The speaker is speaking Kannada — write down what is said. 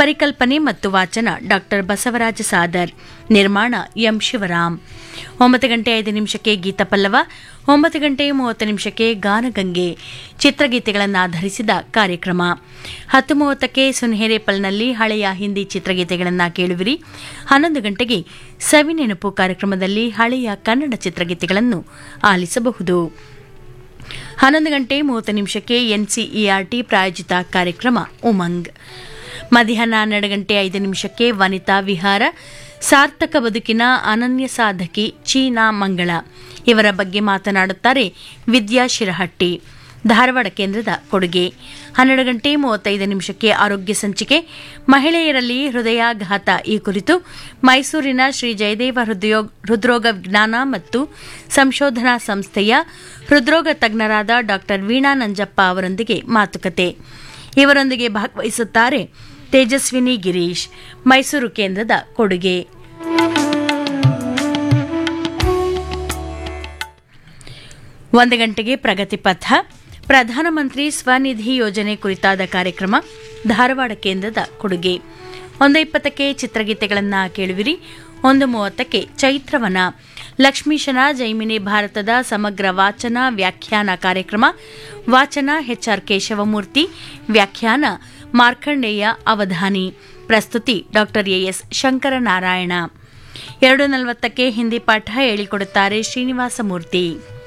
ಪರಿಕಲ್ಪನೆ ಮತ್ತು ವಾಚನ ಡಾಕ್ಟರ್ ಬಸವರಾಜ ಸಾದರ್ ನಿರ್ಮಾಣ ಎಂ ಶಿವರಾಮ್ ಒಂಬತ್ತು ಗಂಟೆ ಐದು ನಿಮಿಷಕ್ಕೆ ಗೀತಪಲ್ಲವ ಒಂಬತ್ತು ಗಂಟೆ ಮೂವತ್ತು ನಿಮಿಷಕ್ಕೆ ಗಾನಗಂಗೆ ಚಿತ್ರಗೀತೆಗಳನ್ನು ಆಧರಿಸಿದ ಕಾರ್ಯಕ್ರಮ ಹತ್ತು ಮೂವತ್ತಕ್ಕೆ ಸುನ್ಹೇರೇಪಲ್ನಲ್ಲಿ ಹಳೆಯ ಹಿಂದಿ ಚಿತ್ರಗೀತೆಗಳನ್ನು ಕೇಳುವಿರಿ ಹನ್ನೊಂದು ಗಂಟೆಗೆ ಸವಿನೆನಪು ಕಾರ್ಯಕ್ರಮದಲ್ಲಿ ಹಳೆಯ ಕನ್ನಡ ಚಿತ್ರಗೀತೆಗಳನ್ನು ಆಲಿಸಬಹುದು ಹನ್ನೊಂದು ಗಂಟೆ ಮೂವತ್ತು ನಿಮಿಷಕ್ಕೆ ಎನ್ಸಿಇಆರ್ಟಿ ಪ್ರಾಯೋಜಿತ ಕಾರ್ಯಕ್ರಮ ಉಮಂಗ್ ಮಧ್ಯಾಹ್ನ ಹನ್ನೆರಡು ಗಂಟೆ ಐದು ನಿಮಿಷಕ್ಕೆ ವನಿತಾ ವಿಹಾರ ಸಾರ್ಥಕ ಬದುಕಿನ ಅನನ್ಯ ಸಾಧಕಿ ಚೀನಾ ಮಂಗಳ ಇವರ ಬಗ್ಗೆ ಮಾತನಾಡುತ್ತಾರೆ ವಿದ್ಯಾ ಶಿರಹಟ್ಟಿ ಧಾರವಾಡ ಕೇಂದ್ರದ ಕೊಡುಗೆ ಹನ್ನೆರಡು ಗಂಟೆ ಮೂವತ್ತೈದು ನಿಮಿಷಕ್ಕೆ ಆರೋಗ್ಯ ಸಂಚಿಕೆ ಮಹಿಳೆಯರಲ್ಲಿ ಹೃದಯಾಘಾತ ಈ ಕುರಿತು ಮೈಸೂರಿನ ಶ್ರೀ ಜಯದೇವ ಹೃದಯೋಗ ಹೃದ್ರೋಗ ವಿಜ್ಞಾನ ಮತ್ತು ಸಂಶೋಧನಾ ಸಂಸ್ಥೆಯ ಹೃದ್ರೋಗ ತಜ್ಞರಾದ ಡಾ ವೀಣಾ ನಂಜಪ್ಪ ಅವರೊಂದಿಗೆ ಮಾತುಕತೆ ಇವರೊಂದಿಗೆ ಭಾಗವಹಿಸುತ್ತಾರೆ ತೇಜಸ್ವಿನಿ ಗಿರೀಶ್ ಮೈಸೂರು ಕೇಂದ್ರದ ಕೊಡುಗೆ ಒಂದು ಗಂಟೆಗೆ ಪ್ರಗತಿ ಪಥ ಪ್ರಧಾನಮಂತ್ರಿ ಸ್ವನಿಧಿ ಯೋಜನೆ ಕುರಿತಾದ ಕಾರ್ಯಕ್ರಮ ಧಾರವಾಡ ಕೇಂದ್ರದ ಕೊಡುಗೆ ಒಂದು ಇಪ್ಪತ್ತಕ್ಕೆ ಚಿತ್ರಗೀತೆಗಳನ್ನು ಕೇಳುವಿರಿ ಒಂದು ಮೂವತ್ತಕ್ಕೆ ಚೈತ್ರವನ ಲಕ್ಷ್ಮೀಶನ ಜೈಮಿನಿ ಭಾರತದ ಸಮಗ್ರ ವಾಚನ ವ್ಯಾಖ್ಯಾನ ಕಾರ್ಯಕ್ರಮ ವಾಚನ ಎಚ್ಆರ್ ಕೇಶವಮೂರ್ತಿ ವ್ಯಾಖ್ಯಾನ ಮಾರ್ಕಂಡೇಯ ಅವಧಾನಿ ಪ್ರಸ್ತುತಿ ಡಾಕ್ಟರ್ ಎಎಸ್ ಶಂಕರನಾರಾಯಣ ಎರಡು ನಲವತ್ತಕ್ಕೆ ಹಿಂದಿ ಪಾಠ ಹೇಳಿಕೊಡುತ್ತಾರೆ ಶ್ರೀನಿವಾಸ ಮೂರ್ತಿ